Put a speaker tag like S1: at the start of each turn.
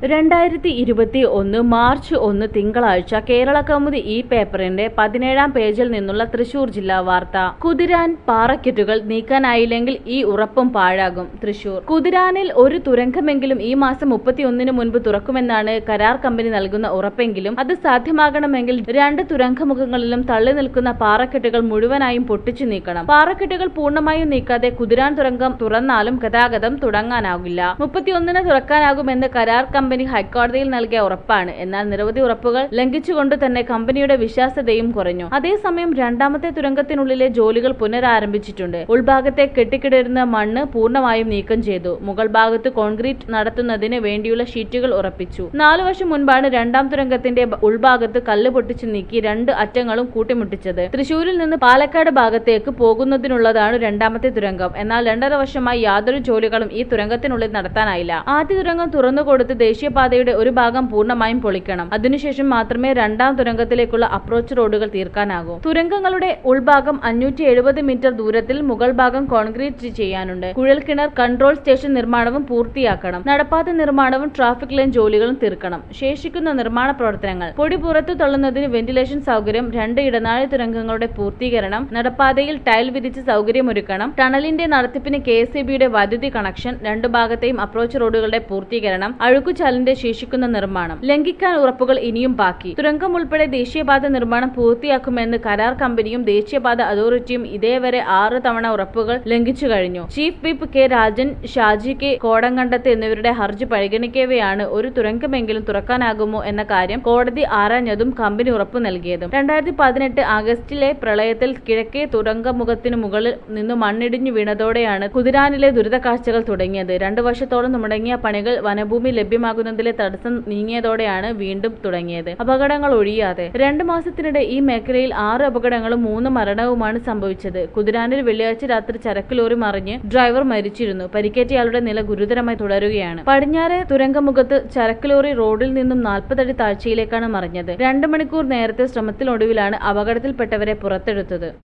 S1: രണ്ടായിരത്തി ഇരുപത്തി ഒന്ന് മാർച്ച് ഒന്ന് തിങ്കളാഴ്ച കേരള കൗമുദി ഈ പേപ്പറിന്റെ പതിനേഴാം പേജിൽ നിന്നുള്ള തൃശൂർ ജില്ലാ വാർത്ത കുതിരാൻ പാറക്കെട്ടുകൾ നീക്കാനായില്ലെങ്കിൽ ഈ ഉറപ്പും പാഴാകും തൃശൂർ കുതിരാനിൽ ഒരു തുരങ്കമെങ്കിലും ഈ മാസം മുപ്പത്തിയൊന്നിന് മുൻപ് തുറക്കുമെന്നാണ് കരാർ കമ്പനി നൽകുന്ന ഉറപ്പെങ്കിലും അത് സാധ്യമാകണമെങ്കിൽ രണ്ട് തുരങ്കമുഖങ്ങളിലും തള്ളി നിൽക്കുന്ന പാറക്കെട്ടുകൾ മുഴുവനായും പൊട്ടിച്ചു നീക്കണം പാറക്കെട്ടുകൾ പൂർണ്ണമായും നീക്കാതെ കുതിരാൻ തുരങ്കം തുറന്നാലും ഗതാഗതം തുടങ്ങാനാകില്ല മുപ്പത്തിയൊന്നിന് തുറക്കാനാകുമെന്ന് കരാർ കമ്പനി ഹൈക്കോടതിയിൽ നൽകിയ ഉറപ്പാണ് എന്നാൽ നിരവധി ഉറപ്പുകൾ ലംഘിച്ചുകൊണ്ട് തന്നെ കമ്പനിയുടെ വിശ്വാസ്യതയും കുറഞ്ഞു അതേസമയം രണ്ടാമത്തെ തുരങ്കത്തിനുള്ളിലെ ജോലികൾ പുനരാരംഭിച്ചിട്ടുണ്ട് ഉൾഭാഗത്തെ കെട്ടിക്കിടരുന്ന മണ്ണ് പൂർണ്ണമായും നീക്കം ചെയ്തു മുകൾ ഭാഗത്ത് കോൺക്രീറ്റ് നടത്തുന്നതിന് വേണ്ടിയുള്ള ഷീറ്റുകൾ ഉറപ്പിച്ചു നാലു വർഷം മുൻപാണ് രണ്ടാം തുരങ്കത്തിന്റെ ബ- ഉൾഭാഗത്ത് കല്ല് പൊട്ടിച്ചു നീക്കി രണ്ട് അറ്റങ്ങളും കൂട്ടിമുട്ടിച്ചത് തൃശൂരിൽ നിന്ന് പാലക്കാട് ഭാഗത്തേക്ക് പോകുന്നതിനുള്ളതാണ് രണ്ടാമത്തെ തുരങ്കം എന്നാൽ രണ്ടര വർഷമായി യാതൊരു ജോലികളും ഈ തുരങ്കത്തിനുള്ളിൽ നടത്താനായില്ല ആദ്യ തുരങ്കം തുറന്നുകൊടുത്ത് ദേശീയപാതയുടെ ഒരു ഭാഗം പൂർണ്ണമായും പൊളിക്കണം അതിനുശേഷം മാത്രമേ രണ്ടാം തുരങ്കത്തിലേക്കുള്ള അപ്രോച്ച് റോഡുകൾ തീർക്കാനാകൂ തുരങ്കങ്ങളുടെ ഉൾഭാഗം അഞ്ഞൂറ്റി എഴുപത് മീറ്റർ ദൂരത്തിൽ മുകൾ ഭാഗം കോൺക്രീറ്റ് ചെയ്യാനുണ്ട് കുഴൽക്കിണർ കൺട്രോൾ സ്റ്റേഷൻ നിർമ്മാണവും പൂർത്തിയാക്കണം നടപ്പാത നിർമ്മാണവും ട്രാഫിക് ലൈൻ ജോലികളും തീർക്കണം ശേഷിക്കുന്ന നിർമ്മാണ പ്രവർത്തനങ്ങൾ പൊടി പുറത്തു തള്ളുന്നതിന് വെന്റിലേഷൻ സൗകര്യം രണ്ട് ഇടനാഴി തുരങ്കങ്ങളുടെ പൂർത്തീകരണം നടപ്പാതയിൽ ടൈൽ വിരിച്ച് സൗകര്യമൊരുക്കണം ടണലിന്റെ നടത്തിപ്പിന് കെ എസ് വൈദ്യുതി കണക്ഷൻ രണ്ടു ഭാഗത്തെയും അപ്രോച്ച് റോഡുകളുടെ പൂർത്തീകരണം അഴുക്കുചാലിന്റെ ശേഷിക്കുന്ന നിർമ്മാണം ലംഘിക്കാൻ ഉറപ്പുകൾ ഇനിയും ബാക്കി തുരങ്കം ഉൾപ്പെടെ ദേശീയപാത നിർമ്മാണം പൂർത്തിയാക്കുമെന്ന് കരാർ കമ്പനിയും ദേശീയപാത അതോറിറ്റിയും ഇതേവരെ ആറ് തവണ ഉറപ്പുകൾ ലംഘിച്ചു കഴിഞ്ഞു chief whip K Rajan Shaji K Kodankandath എന്നിവരുടെ ഹർജി പരിഗണിക്കവെയാണ് ഒരു തുരങ്കമെങ്കിലും തുറക്കാനാകുമോ എന്ന കാര്യം കോടതി ആരാഞ്ഞതും കമ്പനി ഉറപ്പു നൽകിയതും രണ്ടായിരത്തി പതിനെട്ട് ആഗസ്റ്റിലെ പ്രളയത്തിൽ കിഴക്കേ തുരങ്കമുഖത്തിനു മുകളിൽ നിന്ന് മണ്ണിടിഞ്ഞു വീണതോടെയാണ് കുതിരാനിലെ ദുരിതക്കാഴ്ചകൾ തുടങ്ങിയത് രണ്ടു വർഷത്തോളം മുടങ്ങിയ പണികൾ വനഭൂമി ലഭ്യമാകുന്നതിലെ തടസ്സം നീങ്ങിയതോടെയാണ് വീണ്ടും തുടങ്ങിയത് അപകടങ്ങൾ ഒഴിയാതെ രണ്ടു മാസത്തിനിടെ ഈ മേഖലയിൽ ആറ് അപകടങ്ങളും മൂന്ന് മരണവുമാണ് സംഭവിച്ചത് കുതിരാനിൽ വെള്ളിയാഴ്ച രാത്രി ചരക്ക് ലോറി മറിഞ്ഞ് ഡ്രൈവർ മരിച്ചിരുന്നു പരിക്കേറ്റയാളുടെ നില ഗുരുതരമായി തുടരുകയാണ് പടിഞ്ഞാറെ തുരങ്കമുഖത്ത് ചരക്ക് ലോറി റോഡിൽ നിന്നും നാൽപ്പതടി താഴ്ചയിലേക്കാണ് മറിഞ്ഞത് രണ്ട് മണിക്കൂർ നേരത്തെ ശ്രമത്തിനൊടുവിലാണ് അപകടത്തിൽപ്പെട്ടവരെ പുറത്തെടുത്തത്